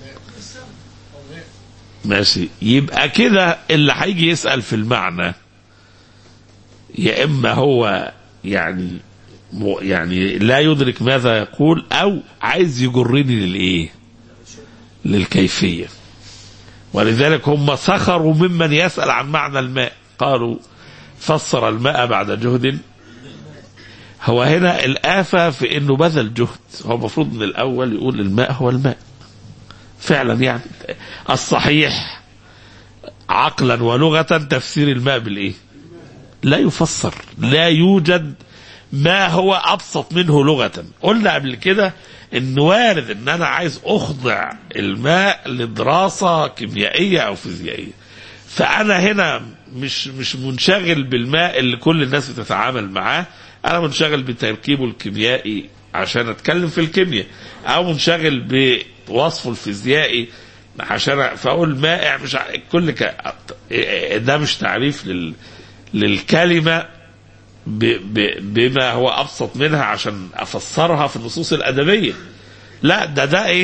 ماشي يبقى كده اللي هيجي يسأل في المعنى يا إما هو يعني م- يعني لا يدرك ماذا يقول أو عايز يجرني للإيه للكيفية ولذلك هم سخروا ممن يسأل عن معنى الماء قالوا فسر الماء بعد جهد هو هنا الآفة في أنه بذل جهد هو المفروض من الأول يقول الماء هو الماء فعلا يعني الصحيح عقلا ولغة تفسير الماء بالإيه لا يفسر لا يوجد ما هو أبسط منه لغة قلنا قبل كده ان وارد ان انا عايز اخضع الماء لدراسة كيميائية او فيزيائية فانا هنا مش مش منشغل بالماء اللي كل الناس بتتعامل معاه انا منشغل بتركيبه الكيميائي عشان اتكلم في الكيمياء او منشغل بوصفه الفيزيائي عشان فاقول مائع مش ع- كل ك... ده مش تعريف لل... للكلمه ب... ب... بما هو ابسط منها عشان افسرها في النصوص الادبيه لا ده ده ايه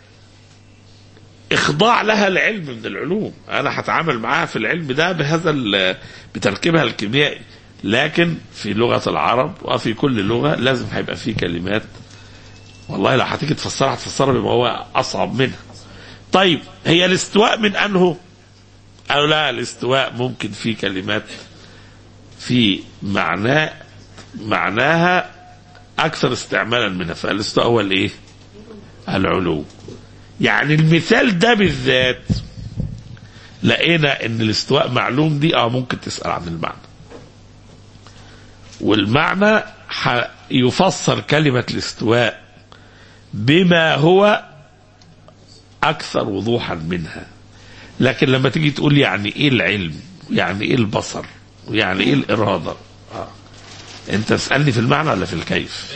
اخضاع لها العلم من العلوم انا هتعامل معاها في العلم ده بهذا ال... بتركيبها الكيميائي لكن في لغه العرب وفي كل لغه لازم هيبقى في كلمات والله لو هتيجي تفسرها هتفسرها بما هو اصعب منها طيب هي الاستواء من انه او لا الاستواء ممكن في كلمات في معناه معناها اكثر استعمالا منها فالاستواء هو الايه العلو يعني المثال ده بالذات لقينا ان الاستواء معلوم دي اه ممكن تسال عن المعنى والمعنى ح- يفسر كلمة الاستواء بما هو أكثر وضوحا منها لكن لما تيجي تقول يعني إيه العلم يعني إيه البصر يعني إيه الإرادة آه. أنت تسألني في المعنى ولا في الكيف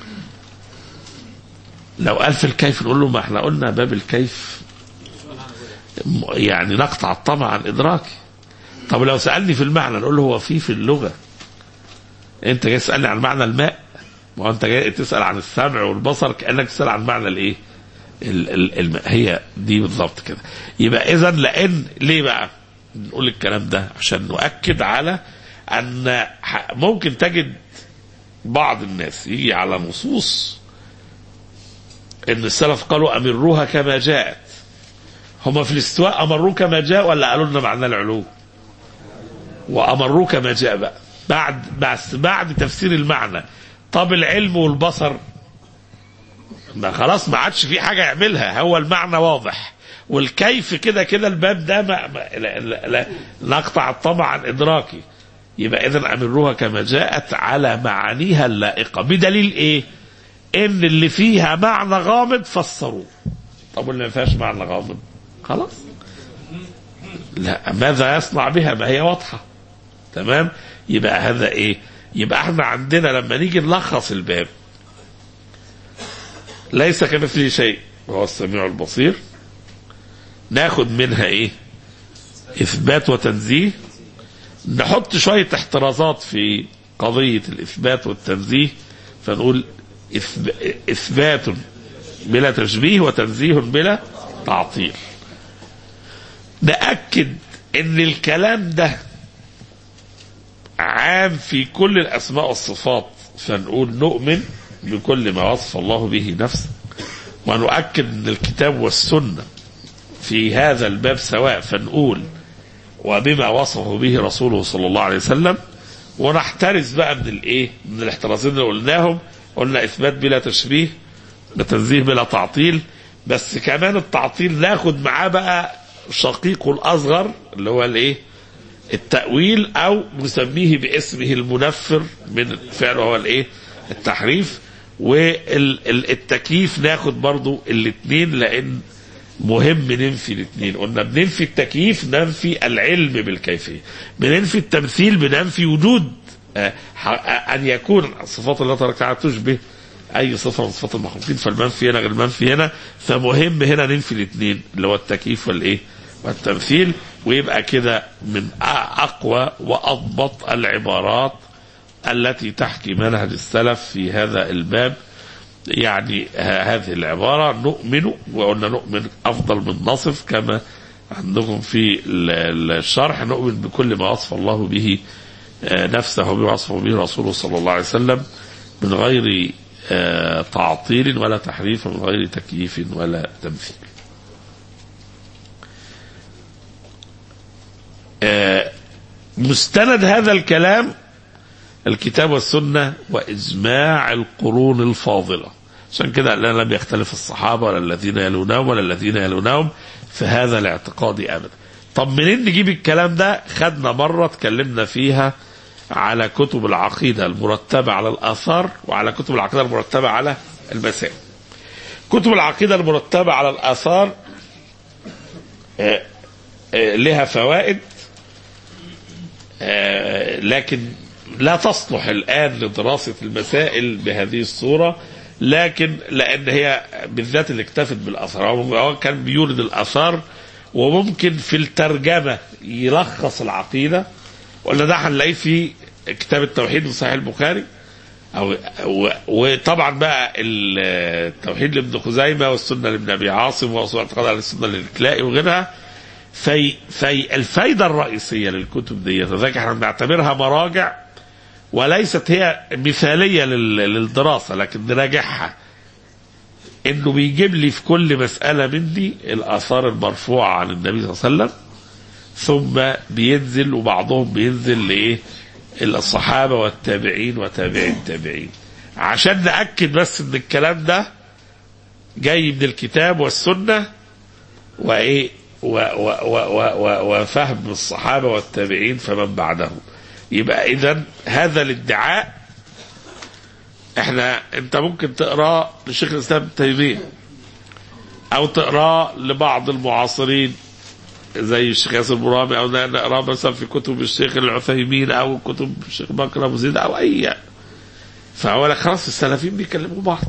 لو قال في الكيف نقول له ما احنا قلنا باب الكيف م- يعني نقطع الطمع عن إدراكي طب لو سألني في المعنى نقول له هو في في اللغة انت جاي تسالني عن معنى الماء ما هو انت جاي تسال عن السمع والبصر كانك تسال عن معنى الايه ال- ال- الماء هي دي بالظبط كده يبقى اذا لان ليه بقى نقول الكلام ده عشان نؤكد على ان ح- ممكن تجد بعض الناس يجي على نصوص ان السلف قالوا امروها كما جاءت هم في الاستواء امروه كما جاء ولا قالوا لنا معنى العلو وامروه كما جاء بقى بعد بس بعد تفسير المعنى طب العلم والبصر ما خلاص ما عادش في حاجه يعملها هو المعنى واضح والكيف كده كده الباب ده ما ما لا لا لا نقطع الطمع عن ادراكي يبقى اذا امروها كما جاءت على معانيها اللائقه بدليل ايه؟ ان اللي فيها معنى غامض فسروه طب واللي ما فيهاش معنى غامض خلاص لا ماذا يصنع بها ما هي واضحه تمام يبقى هذا ايه يبقى احنا عندنا لما نيجي نلخص الباب ليس كمثله شيء وهو السميع البصير ناخد منها ايه اثبات وتنزيه نحط شوية احترازات في قضية الاثبات والتنزيه فنقول إثب- اثبات بلا تشبيه وتنزيه بلا تعطيل نأكد ان الكلام ده عام في كل الاسماء والصفات فنقول نؤمن بكل ما وصف الله به نفسه ونؤكد ان الكتاب والسنه في هذا الباب سواء فنقول وبما وصفه به رسوله صلى الله عليه وسلم ونحترز بقى من الايه؟ من الاحترازين اللي قلناهم قلنا اثبات بلا تشبيه وتنزيه بلا تعطيل بس كمان التعطيل ناخد معاه بقى شقيقه الاصغر اللي هو الايه؟ التأويل أو نسميه باسمه المنفر من فعل هو الإيه؟ التحريف والتكييف ناخد برضو الاثنين لأن مهم ننفي الاثنين قلنا بننفي التكييف ننفي العلم بالكيفية بننفي التمثيل بننفي وجود آه، ح- أن يكون صفات الله تبارك وتعالى تشبه أي صفة من صفات المخلوقين فالمنفي هنا غير المنفي هنا فمهم هنا ننفي الاثنين اللي هو التكييف والإيه والتمثيل ويبقى كده من أ- أقوى وأضبط العبارات التي تحكي منهج السلف في هذا الباب يعني ه- هذه العبارة نؤمن وقلنا نؤمن أفضل من نصف كما عندكم في ال- الشرح نؤمن بكل ما وصف الله به آه، نفسه وبما وصفه به رسوله صلى الله عليه وسلم من غير آه، تعطيل ولا تحريف من غير تكييف ولا تمثيل آه، مستند هذا الكلام الكتاب والسنة وإجماع القرون الفاضلة عشان كده لا لم يختلف الصحابة ولا الذين يلونهم ولا الذين يلونهم في هذا الاعتقاد أبدا طب منين نجيب الكلام ده خدنا مرة اتكلمنا فيها على كتب العقيدة المرتبة على الآثار وعلى كتب العقيدة المرتبة على المسائل كتب العقيدة المرتبة على الآثار آه، آه، لها فوائد آه، لكن لا تصلح الآن لدراسة المسائل بهذه الصورة لكن لأن هي بالذات اللي اكتفت بالأثر هو هو كان بيورد الأثار وممكن في الترجمة يلخص العقيدة ولا ده هنلاقيه في كتاب التوحيد من صحيح البخاري أو و- وطبعا بقى التوحيد لابن خزيمة والسنة لابن أبي عاصم وأصول اعتقاد على السنة للكلائي وغيرها في في الفايدة الرئيسية للكتب دي لذلك احنا بنعتبرها مراجع وليست هي مثالية لل- للدراسة لكن نراجعها انه بيجيب لي في كل مسألة من دي الآثار المرفوعة عن النبي صلى الله عليه وسلم ثم بينزل وبعضهم بينزل لإيه الصحابة والتابعين وتابعي التابعين عشان نأكد بس ان الكلام ده جاي من الكتاب والسنة وايه و و و و و وفهم الصحابه والتابعين فمن بعدهم يبقى اذا هذا الادعاء احنا انت ممكن تقراه لشيخ الاسلام ابن تيميه او تقراه لبعض المعاصرين زي الشيخ ياسر برامي او نقراه مثلا في كتب الشيخ العثيمين او كتب الشيخ بكر ابو زيد او اي فهو لك خلاص السلفيين بيكلموا بعض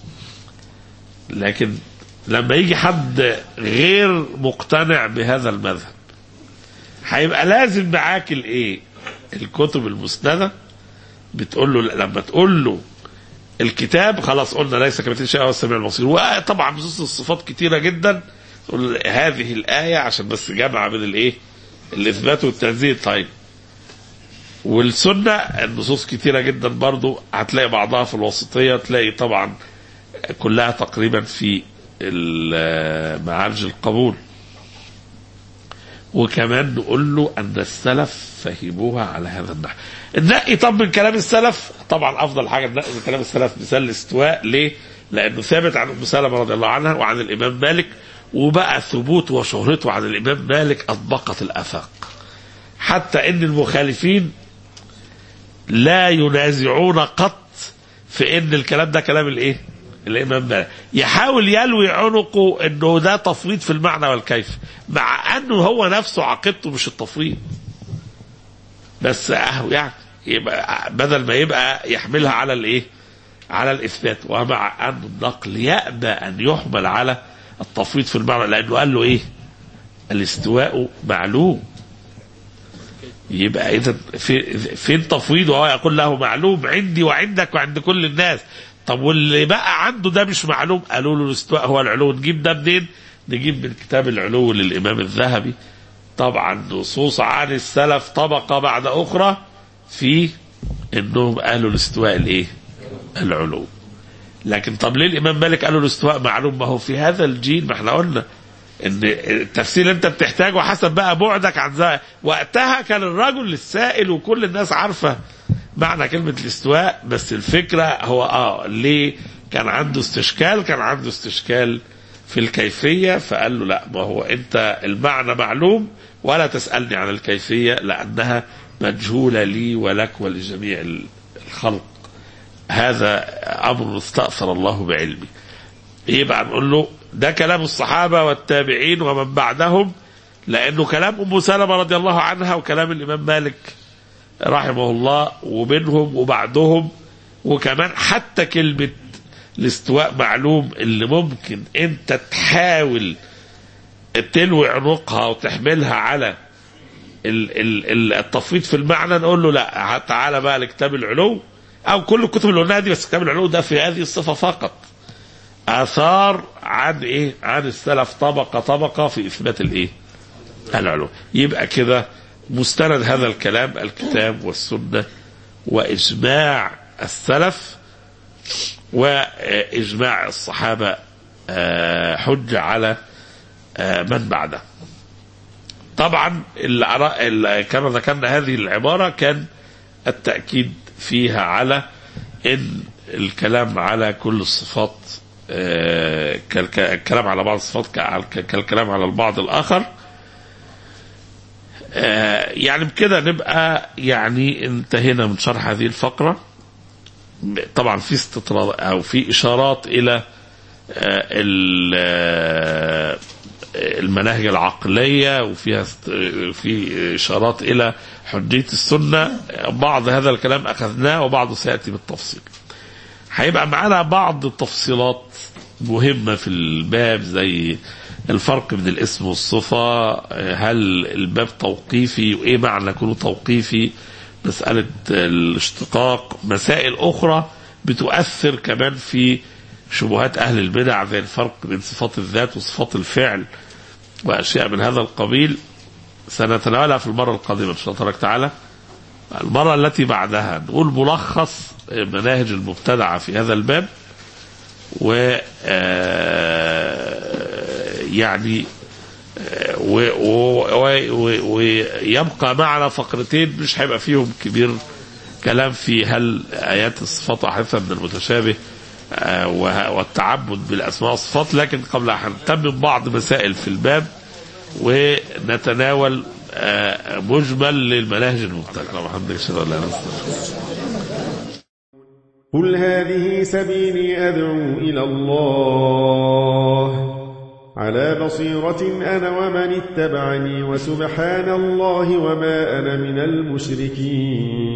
لكن لما يجي حد غير مقتنع بهذا المذهب هيبقى لازم معاك الايه الكتب المسنده بتقول له لما تقول له الكتاب خلاص قلنا ليس كمثل شيء هو السميع البصير وطبعا نصوص الصفات كتيره جدا تقول هذه الايه عشان بس جمع من الايه الاثبات والتنزيه طيب والسنه النصوص كتيره جدا برضو هتلاقي بعضها في الوسطيه تلاقي طبعا كلها تقريبا في معارج القبول وكمان نقول له ان السلف فهموها على هذا النحو النقي طب من كلام السلف طبعا افضل حاجه النقي من كلام السلف مثال الاستواء ليه لانه ثابت عن ام سلمه رضي الله عنها وعن الامام مالك وبقى ثبوته وشهرته عن الامام مالك اطبقت الافاق حتى ان المخالفين لا ينازعون قط في ان الكلام ده كلام الايه الامام مالك يحاول يلوي عنقه انه ده تفويض في المعنى والكيف مع انه هو نفسه عقيدته مش التفويض بس اهو يعني يبقى بدل ما يبقى يحملها على الايه على الاثبات ومع ان النقل يأبى ان يحمل على التفويض في المعنى لانه قال له ايه الاستواء معلوم يبقى اذا في فين تفويض وهو يقول له معلوم عندي وعندك وعند كل الناس طب واللي بقى عنده ده مش معلوم قالوا له الاستواء هو العلو نجيب ده منين نجيب من كتاب العلو للامام الذهبي طبعا نصوص عن السلف طبقة بعد أخرى في انهم قالوا الاستواء الايه العلو لكن طب ليه الامام مالك قالوا الاستواء معلوم ما هو في هذا الجيل ما احنا قلنا ان التفسير اللي انت بتحتاجه حسب بقى بعدك عن ذلك وقتها كان الرجل السائل وكل الناس عارفه معنى كلمه الاستواء بس الفكره هو اه ليه كان عنده استشكال كان عنده استشكال في الكيفيه فقال له لا ما هو انت المعنى معلوم ولا تسالني عن الكيفيه لانها مجهوله لي ولك ولجميع الخلق هذا امر استاثر الله بعلمي يبقى نقول له ده كلام الصحابه والتابعين ومن بعدهم لانه كلام ام سلمه رضي الله عنها وكلام الامام مالك رحمه الله وبينهم وبعدهم وكمان حتى كلمه الاستواء معلوم اللي ممكن انت تحاول تلوي عنقها وتحملها على التفويض في المعنى نقول له لا تعالى بقى لكتاب العلو او كل الكتب اللي قلناها دي بس كتاب العلو ده في هذه الصفه فقط اثار عن ايه عن السلف طبقه طبقه في اثبات الايه العلو يبقى كده مستند هذا الكلام الكتاب والسنه واجماع السلف واجماع الصحابه حجه على من بعده طبعا كما ذكرنا هذه العباره كان التاكيد فيها على ان الكلام على كل الصفات كالكلام على بعض الصفات كالكلام على البعض الاخر يعني بكده نبقى يعني انتهينا من شرح هذه الفقره طبعا في استطراد او في اشارات الى المناهج العقليه وفيها في اشارات الى حجيه السنه بعض هذا الكلام اخذناه وبعضه سياتي بالتفصيل. هيبقى معانا بعض التفصيلات مهمه في الباب زي الفرق بين الاسم والصفه هل الباب توقيفي وايه معنى كونه توقيفي مساله الاشتقاق مسائل اخرى بتؤثر كمان في شبهات اهل البدع زي الفرق بين صفات الذات وصفات الفعل واشياء من هذا القبيل سنتناولها في المره القادمه ان شاء الله تعالى المره التي بعدها نقول ملخص مناهج المبتدعه في هذا الباب و يعني ويبقى معنا فقرتين مش هيبقى فيهم كبير كلام في هل ايات الصفات احاديث من المتشابه والتعبد بالاسماء والصفات لكن قبل ان نتمم بعض مسائل في الباب ونتناول مجمل للمناهج المبتدعه الحمد لله قل هذه سبيلي أدعو إلى الله على بصيرة أنا ومن اتبعني وسبحان الله وما أنا من المشركين